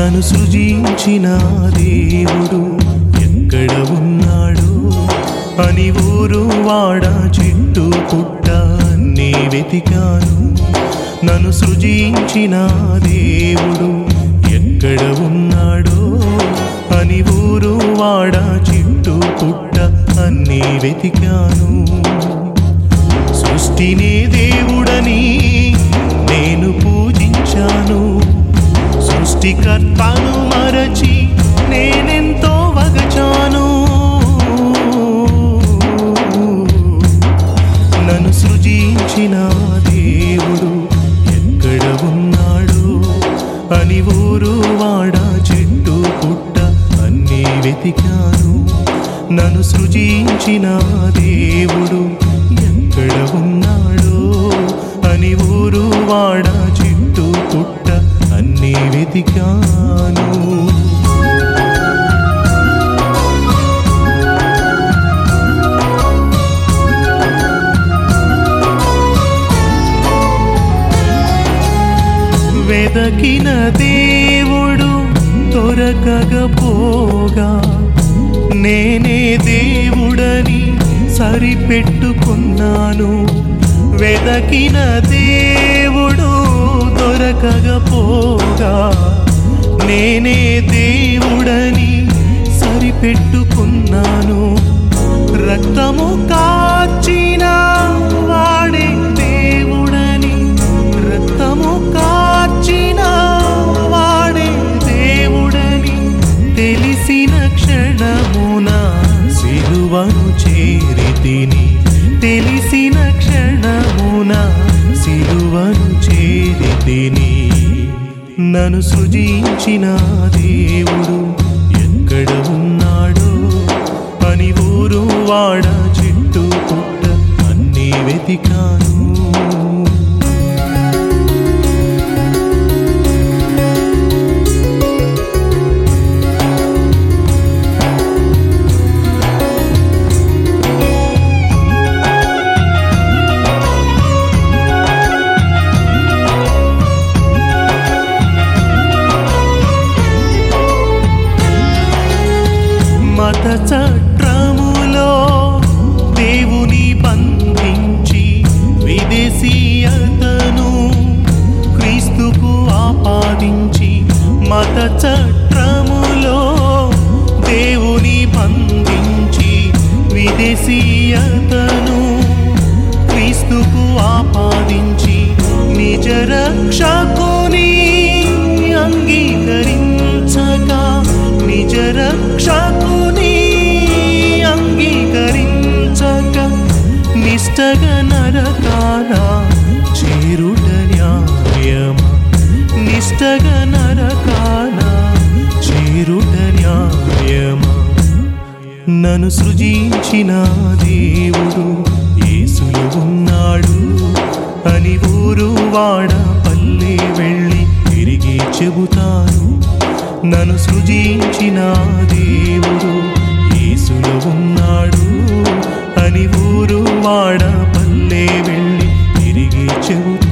నన్ను సృజించిన దేవుడు ఎక్కడ ఉన్నాడు అని ఊరు వాడ చెట్టు పుట్ట నీ వెతికాను నన్ను సృజించిన దేవుడు ఎక్కడ ఉన్నాడో అని ఊరు వాడ చెట్టు పుట్ట అన్నీ వెతికాను సృష్టిని దేవుడని నేను పూజించాను సృష్టికర్తను మరచి నేనెంతో వగచాను నన్ను సృజించిన దేవుడు ఎక్కడ ఉన్నాడు అని ఊరు వాడ చెట్టు పుట్ట అన్నీ వెతికాను నన్ను సృజించిన దేవుడు ఎక్కడ ఉన్నాడో అని ఊరు వాడ చెట్టు పుట్ట అన్నీ వెతికాను వెదకిన దేవుడు దొరకకపోగా నేనే దేవుడని సరిపెట్టుకున్నాను వెదకిన దేవుడు దొరకకపోగా నేనే దేవుడని సరిపెట్టుకున్నాను రక్తము కాచిన వాడే దేవుడని రక్తము కాచిన వాడే దేవుడని తెలిసిన క్షణమున సిలువను చేరితిని తెలిసిన క్షణమున సిలువను చేరితిని నన్ను సృజించిన దేవుడు ఎక్కడ ఉన్నాడో అని ఊరు వాడ చెట్టు పుట్ట అన్నీ వెతికాను మత చట్రములో దేవుని బంధించి విదేశీయతను క్రీస్తుకు ఆపాదించి మత చట్రములో దేవుని బంధించి విదేశీయతను క్రీస్తుకు ఆపాదించి నిజ రక్షకుని అంగీకరించగా నిజ రక్షకుని అంగీకరించగా నిష్టగ నరకాన చేరుట న్యాయమా నిష్టగ నరకాన చేరుట న్యాయమా నన్ను సృజించిన దేవుడు యేసులు ఉన్నాడు అని ఊరు వాడ పల్లె వెళ్ళి తిరిగి చెబుతాను నన్ను సృజించిన దేవుడు యేసులు ఉన్నాడు అని ఊరు వాడ పల్లె వెళ్ళి తిరిగి చెబుతాను